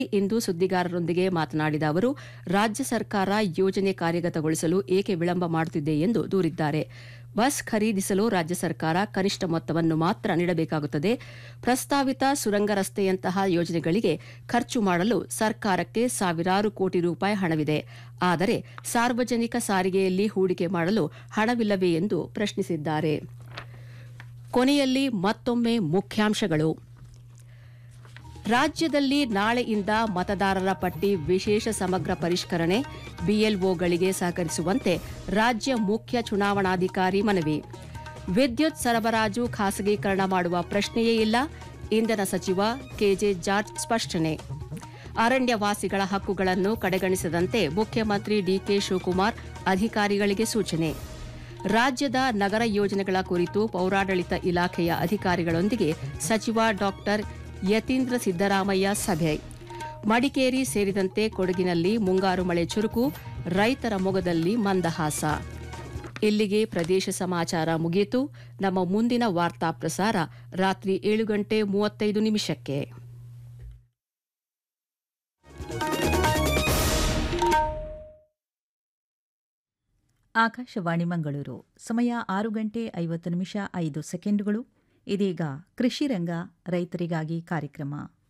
ಇಂದು ಸುದ್ದಿಗಾರರೊಂದಿಗೆ ಮಾತನಾಡಿದ ಅವರು ರಾಜ್ಯ ಸರ್ಕಾರ ಯೋಜನೆ ಕಾರ್ಯಗತಗೊಳಿಸಲು ಏಕೆ ವಿಳಂಬ ಮಾಡುತ್ತಿದೆ ಎಂದು ದೂರಿದ್ದಾರೆ ಬಸ್ ಖರೀದಿಸಲು ರಾಜ್ಯ ಸರ್ಕಾರ ಕನಿಷ್ಠ ಮೊತ್ತವನ್ನು ಮಾತ್ರ ನೀಡಬೇಕಾಗುತ್ತದೆ ಪ್ರಸ್ತಾವಿತ ಸುರಂಗ ರಸ್ತೆಯಂತಹ ಯೋಜನೆಗಳಿಗೆ ಖರ್ಚು ಮಾಡಲು ಸರ್ಕಾರಕ್ಕೆ ಸಾವಿರಾರು ಕೋಟಿ ರೂಪಾಯಿ ಹಣವಿದೆ ಆದರೆ ಸಾರ್ವಜನಿಕ ಸಾರಿಗೆಯಲ್ಲಿ ಹೂಡಿಕೆ ಮಾಡಲು ಹಣವಿಲ್ಲವೇ ಎಂದು ಪ್ರಶ್ನಿಸಿದ್ದಾರೆ ಕೊನೆಯಲ್ಲಿ ಮತ್ತೊಮ್ಮೆ ಮುಖ್ಯಾಂಶಗಳು ರಾಜ್ಯದಲ್ಲಿ ನಾಳೆಯಿಂದ ಮತದಾರರ ಪಟ್ಟಿ ವಿಶೇಷ ಸಮಗ್ರ ಪರಿಷ್ಕರಣೆ ಬಿಎಲ್ಒಗಳಿಗೆ ಸಹಕರಿಸುವಂತೆ ರಾಜ್ಯ ಮುಖ್ಯ ಚುನಾವಣಾಧಿಕಾರಿ ಮನವಿ ವಿದ್ಯುತ್ ಸರಬರಾಜು ಖಾಸಗೀಕರಣ ಮಾಡುವ ಪ್ರಶ್ನೆಯೇ ಇಲ್ಲ ಇಂಧನ ಸಚಿವ ಕೆಜೆ ಜಾರ್ಜ್ ಸ್ಪಷ್ಟನೆ ಅರಣ್ಯವಾಸಿಗಳ ಹಕ್ಕುಗಳನ್ನು ಕಡೆಗಣಿಸದಂತೆ ಮುಖ್ಯಮಂತ್ರಿ ಡಿಕೆ ಶಿವಕುಮಾರ್ ಅಧಿಕಾರಿಗಳಿಗೆ ಸೂಚನೆ ರಾಜ್ಯದ ನಗರ ಯೋಜನೆಗಳ ಕುರಿತು ಪೌರಾಡಳಿತ ಇಲಾಖೆಯ ಅಧಿಕಾರಿಗಳೊಂದಿಗೆ ಸಚಿವ ಡಾಕ್ಟರ್ ಯತೀಂದ್ರ ಸಿದ್ದರಾಮಯ್ಯ ಸಭೆ ಮಡಿಕೇರಿ ಸೇರಿದಂತೆ ಕೊಡಗಿನಲ್ಲಿ ಮುಂಗಾರು ಮಳೆ ಚುರುಕು ರೈತರ ಮೊಗದಲ್ಲಿ ಮಂದಹಾಸ ಇಲ್ಲಿಗೆ ಪ್ರದೇಶ ಸಮಾಚಾರ ಮುಗಿಯಿತು ನಮ್ಮ ಮುಂದಿನ ವಾರ್ತಾ ಪ್ರಸಾರ ರಾತ್ರಿ ಏಳು ಗಂಟೆ ಮೂವತ್ತೈದು ನಿಮಿಷಕ್ಕೆ ಆಕಾಶವಾಣಿ ಮಂಗಳೂರು ಸಮಯ ಆರು ಗಂಟೆ ಐವತ್ತು ನಿಮಿಷ ಐದು ಸೆಕೆಂಡುಗಳು ಇದೀಗ ಕೃಷಿ ರಂಗ ರೈತರಿಗಾಗಿ ಕಾರ್ಯಕ್ರಮ